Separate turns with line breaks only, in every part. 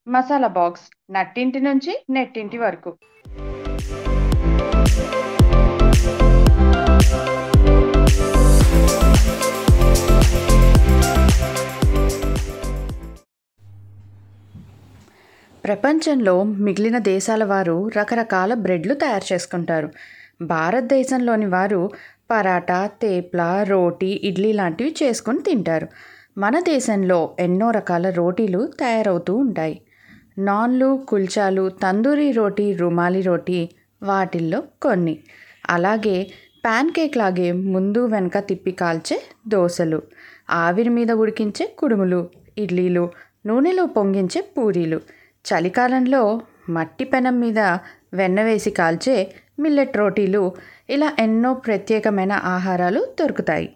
masala box నట్టింటి నుంచి నెట్టింటి వరకు ప్రపంచంలో మిగిలిన దేశాల వారు రకరకాల బ్రెడ్లు తయారు చేసుకుంటారు భారతదేశంలోని వారు పరాటా తేప్లా రోటీ ఇడ్లీ లాంటివి చేసుకొని తింటారు మన దేశంలో ఎన్నో రకాల రోటీలు తయారవుతూ ఉంటాయి నాన్లు కుల్చాలు తందూరి రోటీ రుమాలి రోటీ వాటిల్లో కొన్ని అలాగే ప్యాన్ కేక్ లాగే ముందు వెనక తిప్పి కాల్చే దోశలు ఆవిరి మీద ఉడికించే కుడుములు ఇడ్లీలు నూనెలో పొంగించే పూరీలు చలికాలంలో మట్టి పెనం మీద వెన్న వేసి కాల్చే మిల్లెట్ రోటీలు ఇలా ఎన్నో ప్రత్యేకమైన ఆహారాలు దొరుకుతాయి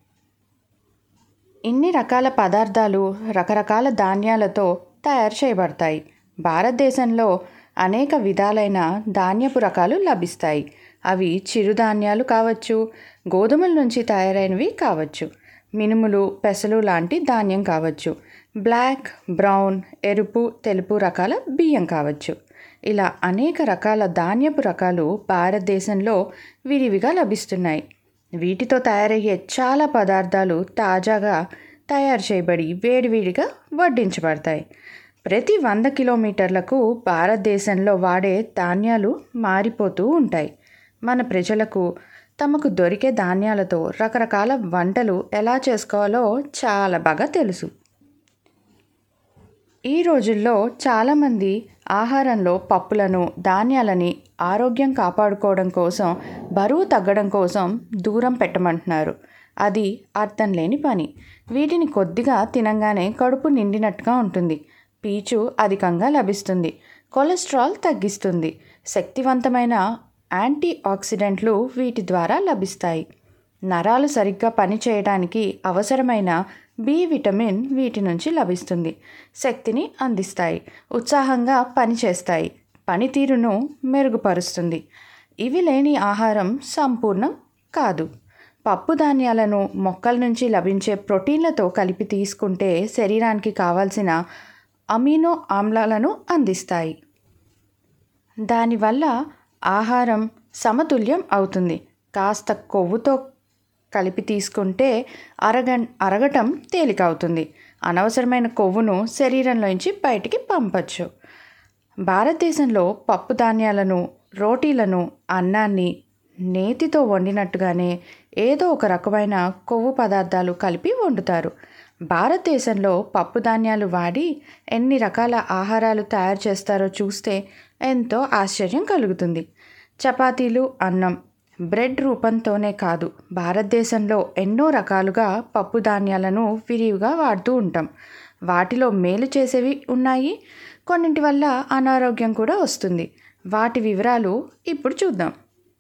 ఇన్ని రకాల పదార్థాలు రకరకాల ధాన్యాలతో తయారు చేయబడతాయి భారతదేశంలో అనేక విధాలైన ధాన్యపు రకాలు లభిస్తాయి అవి చిరుధాన్యాలు కావచ్చు గోధుమల నుంచి తయారైనవి కావచ్చు మినుములు పెసలు లాంటి ధాన్యం కావచ్చు బ్లాక్ బ్రౌన్ ఎరుపు తెలుపు రకాల బియ్యం కావచ్చు ఇలా అనేక రకాల ధాన్యపు రకాలు భారతదేశంలో విరివిగా లభిస్తున్నాయి వీటితో తయారయ్యే చాలా పదార్థాలు తాజాగా తయారు చేయబడి వేడివేడిగా వడ్డించబడతాయి ప్రతి వంద కిలోమీటర్లకు భారతదేశంలో వాడే ధాన్యాలు మారిపోతూ ఉంటాయి మన ప్రజలకు తమకు దొరికే ధాన్యాలతో రకరకాల వంటలు ఎలా చేసుకోవాలో చాలా బాగా తెలుసు ఈ రోజుల్లో చాలామంది ఆహారంలో పప్పులను ధాన్యాలని ఆరోగ్యం కాపాడుకోవడం కోసం బరువు తగ్గడం కోసం దూరం పెట్టమంటున్నారు అది అర్థం లేని పని వీటిని కొద్దిగా తినంగానే కడుపు నిండినట్టుగా ఉంటుంది పీచు అధికంగా లభిస్తుంది కొలెస్ట్రాల్ తగ్గిస్తుంది శక్తివంతమైన యాంటీ ఆక్సిడెంట్లు వీటి ద్వారా లభిస్తాయి నరాలు సరిగ్గా పనిచేయడానికి అవసరమైన బి విటమిన్ వీటి నుంచి లభిస్తుంది శక్తిని అందిస్తాయి ఉత్సాహంగా పనిచేస్తాయి పనితీరును మెరుగుపరుస్తుంది ఇవి లేని ఆహారం సంపూర్ణం కాదు పప్పు ధాన్యాలను మొక్కల నుంచి లభించే ప్రోటీన్లతో కలిపి తీసుకుంటే శరీరానికి కావాల్సిన అమీనో ఆమ్లాలను అందిస్తాయి దానివల్ల ఆహారం సమతుల్యం అవుతుంది కాస్త కొవ్వుతో కలిపి తీసుకుంటే అరగ అరగటం తేలిక అవుతుంది అనవసరమైన కొవ్వును శరీరంలోంచి బయటికి పంపచ్చు భారతదేశంలో పప్పు ధాన్యాలను రోటీలను అన్నాన్ని నేతితో వండినట్టుగానే ఏదో ఒక రకమైన కొవ్వు పదార్థాలు కలిపి వండుతారు భారతదేశంలో పప్పు ధాన్యాలు వాడి ఎన్ని రకాల ఆహారాలు తయారు చేస్తారో చూస్తే ఎంతో ఆశ్చర్యం కలుగుతుంది చపాతీలు అన్నం బ్రెడ్ రూపంతోనే కాదు భారతదేశంలో ఎన్నో రకాలుగా పప్పు ధాన్యాలను విరివిగా వాడుతూ ఉంటాం వాటిలో మేలు చేసేవి ఉన్నాయి కొన్నింటి వల్ల అనారోగ్యం కూడా వస్తుంది వాటి వివరాలు ఇప్పుడు చూద్దాం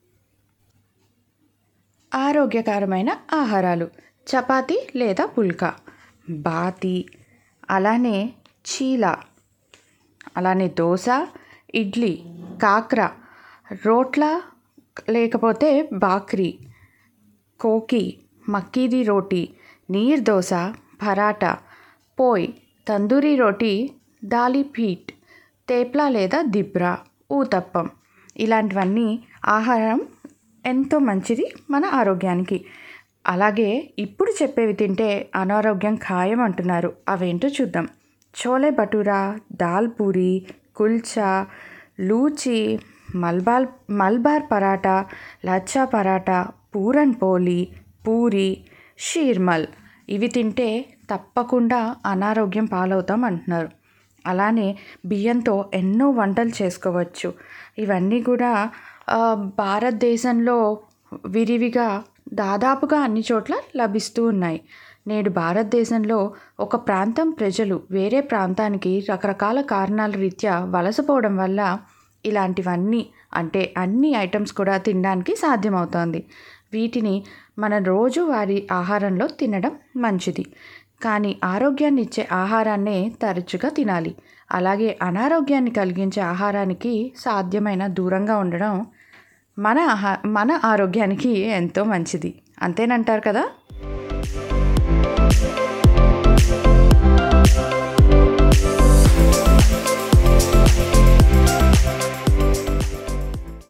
ఆరోగ్యకరమైన ఆహారాలు చపాతి లేదా పుల్కా బాతి అలానే చీల అలానే దోశ ఇడ్లీ కాక్ర రోట్ల లేకపోతే బాక్రీ కోకి మక్కీది రోటీ నీర్ దోశ పరాటా పోయ్ తందూరి రోటీ దాలి పీట్ తేప్లా లేదా దిబ్రా ఊతప్పం ఇలాంటివన్నీ ఆహారం ఎంతో మంచిది మన ఆరోగ్యానికి అలాగే ఇప్పుడు చెప్పేవి తింటే అనారోగ్యం ఖాయం అంటున్నారు అవేంటో చూద్దాం చోలే భటూరా దాల్ పూరి కుల్చా లూచి మల్బాల్ మల్బార్ పరాటా లచ్చా పరాటా పూరన్ పోలి పూరి షీర్మల్ ఇవి తింటే తప్పకుండా అనారోగ్యం పాలవుతాం అంటున్నారు అలానే బియ్యంతో ఎన్నో వంటలు చేసుకోవచ్చు ఇవన్నీ కూడా భారతదేశంలో విరివిగా దాదాపుగా అన్ని చోట్ల లభిస్తూ ఉన్నాయి నేడు భారతదేశంలో ఒక ప్రాంతం ప్రజలు వేరే ప్రాంతానికి రకరకాల కారణాల రీత్యా వలసపోవడం వల్ల ఇలాంటివన్నీ అంటే అన్ని ఐటమ్స్ కూడా తినడానికి సాధ్యమవుతోంది వీటిని మన రోజువారీ ఆహారంలో తినడం మంచిది కానీ ఆరోగ్యాన్ని ఇచ్చే ఆహారాన్నే తరచుగా తినాలి అలాగే అనారోగ్యాన్ని కలిగించే ఆహారానికి సాధ్యమైన దూరంగా ఉండడం మన ఆహా మన ఆరోగ్యానికి ఎంతో మంచిది అంతేనంటారు కదా